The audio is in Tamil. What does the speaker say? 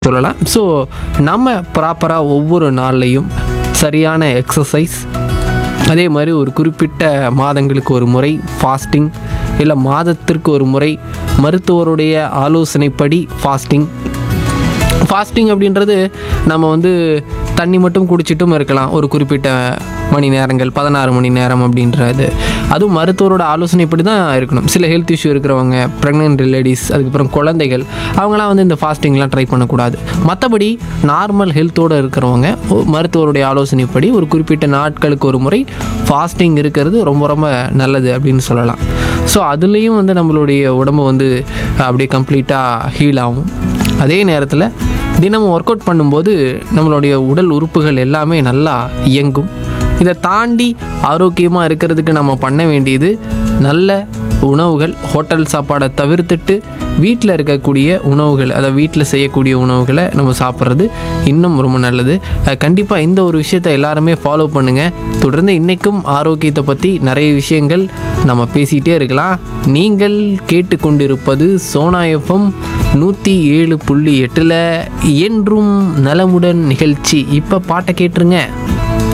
சொல்லலாம் ஸோ நம்ம ப்ராப்பராக ஒவ்வொரு நாள்லையும் சரியான எக்ஸசைஸ் அதே மாதிரி ஒரு குறிப்பிட்ட மாதங்களுக்கு ஒரு முறை ஃபாஸ்டிங் இல்லை மாதத்திற்கு ஒரு முறை மருத்துவருடைய ஆலோசனைப்படி ஃபாஸ்டிங் ஃபாஸ்டிங் அப்படின்றது நம்ம வந்து தண்ணி மட்டும் குடிச்சிட்டும் இருக்கலாம் ஒரு குறிப்பிட்ட மணி நேரங்கள் பதினாறு மணி நேரம் அப்படின்றது அதுவும் மருத்துவரோட ஆலோசனைப்படி தான் இருக்கணும் சில ஹெல்த் இஷ்யூ இருக்கிறவங்க ப்ரெக்னென்ட் லேடிஸ் அதுக்கப்புறம் குழந்தைகள் அவங்களாம் வந்து இந்த ஃபாஸ்டிங்லாம் ட்ரை பண்ணக்கூடாது மற்றபடி நார்மல் ஹெல்த்தோடு இருக்கிறவங்க ஒ- மருத்துவருடைய ஆலோசனைப்படி ஒரு குறிப்பிட்ட நாட்களுக்கு ஒரு முறை ஃபாஸ்டிங் இருக்கிறது ரொம்ப ரொம்ப நல்லது அப்படின்னு சொல்லலாம் ஸோ அதுலேயும் வந்து நம்மளுடைய உடம்பு வந்து அப்படியே கம்ப்ளீட்டாக ஹீல் ஆகும் அதே நேரத்தில் தினமும் ஒர்க் அவுட் பண்ணும்போது நம்மளுடைய உடல் உறுப்புகள் எல்லாமே நல்லா இயங்கும் இதை தாண்டி ஆரோக்கியமாக இருக்கிறதுக்கு நம்ம பண்ண வேண்டியது நல்ல உணவுகள் ஹோட்டல் சாப்பாடை தவிர்த்துட்டு வீட்டில் இருக்கக்கூடிய உணவுகள் அதை வீட்டில் செய்யக்கூடிய உணவுகளை நம்ம சாப்பிட்றது இன்னும் ரொம்ப நல்லது கண்டிப்பாக இந்த ஒரு விஷயத்தை எல்லாருமே ஃபாலோ பண்ணுங்கள் தொடர்ந்து இன்றைக்கும் ஆரோக்கியத்தை பற்றி நிறைய விஷயங்கள் நம்ம பேசிகிட்டே இருக்கலாம் நீங்கள் கேட்டுக்கொண்டிருப்பது சோனா எஃப்எம் நூற்றி ஏழு புள்ளி எட்டில் என்றும் நலமுடன் நிகழ்ச்சி இப்போ பாட்டை கேட்டுருங்க